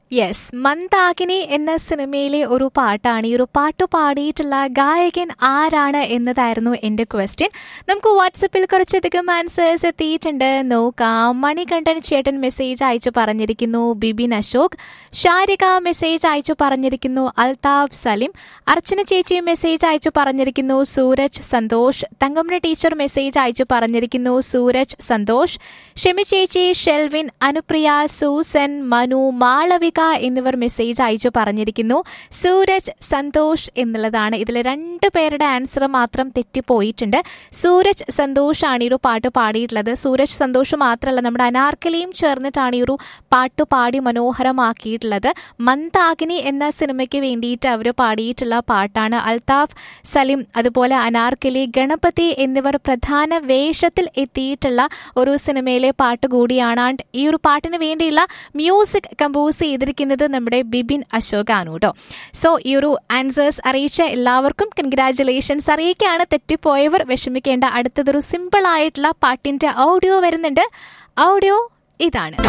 yes Mandakini എന്ന സിനിമയിലെ ഒരു പാട്ടാണ് ഈ ഒരു പാട്ട് പാടിയിട്ടുള്ള ഗായകൻ ആരാണ് എന്നതായിരുന്നു എൻ്റെ ക്വസ്റ്റ്യൻ നമുക്ക് വാട്സപ്പിൽ കുറച്ചധികം ആൻസേഴ്സ് എത്തിയിട്ടുണ്ട് നോക്കാം മണികണ്ഠൻ ചേട്ടൻ മെസ്സേജ് അയച്ചു പറഞ്ഞിരിക്കുന്നു ബിബിൻ അശോക് ഷാരിക മെസ്സേജ് അയച്ചു പറഞ്ഞിരിക്കുന്നു അൽതാഫ് സലിം അർച്ചന ചേച്ചി മെസ്സേജ് അയച്ചു പറഞ്ഞിരിക്കുന്നു സൂരജ് സന്തോഷ് തങ്കമ്മ ടീച്ചർ മെസ്സേജ് അയച്ചു പറഞ്ഞിരിക്കുന്നു സൂരജ് സന്തോഷ് ഷെമി ചേച്ചി ഷെൽവിൻ അനുപ്രിയ സൂസൻ മനു മാളവിക എന്നിവർ മെസ്സേജ് അയച്ചു പറഞ്ഞിരിക്കുന്നു സൂരജ് സന്തോഷ് എന്നുള്ളതാണ് ഇതിൽ രണ്ട് പേരുടെ ആൻസർ മാത്രം തെറ്റിപ്പോയിട്ടുണ്ട് സൂരജ് സന്തോഷ് ആണ് ഈ ഒരു പാട്ട് പാടിയിട്ടുള്ളത് സൂരജ് സന്തോഷ് മാത്രമല്ല നമ്മുടെ അനാർക്കലിയും ചേർന്നിട്ടാണ് ഈ ഒരു പാട്ട് പാടി മനോഹരമാക്കിയിട്ടുള്ളത് മന്ദാകിനി എന്ന സിനിമയ്ക്ക് വേണ്ടിയിട്ട് അവർ പാടിയിട്ടുള്ള പാട്ടാണ് അൽതാഫ് സലിം അതുപോലെ അനാർക്കലി ഗണപതി എന്നിവർ പ്രധാന വേഷത്തിൽ എത്തിയിട്ടുള്ള ഒരു സിനിമയിലെ പാട്ട് കൂടിയാണ് ആൻഡ് ഈ ഒരു പാട്ടിന് വേണ്ടിയുള്ള മ്യൂസിക് കമ്പോസ് ചെയ്തിരിക്കുന്നത് നമ്മുടെ ബിബിൻ അശോകാണ് കേട്ടോ സോ ഈ ഒരു ആൻസേഴ്സ് അറിയിച്ച എല്ലാവർക്കും കൺഗ്രാറ്റുലേഷൻസ് അറിയിക്കുകയാണ് തെറ്റിപ്പോയവർ വിഷമിക്കേണ്ട അടുത്തതൊരു സിമ്പിൾ ആയിട്ടുള്ള പാട്ടിന്റെ ഓഡിയോ വരുന്നുണ്ട് ഓഡിയോ ഇതാണ്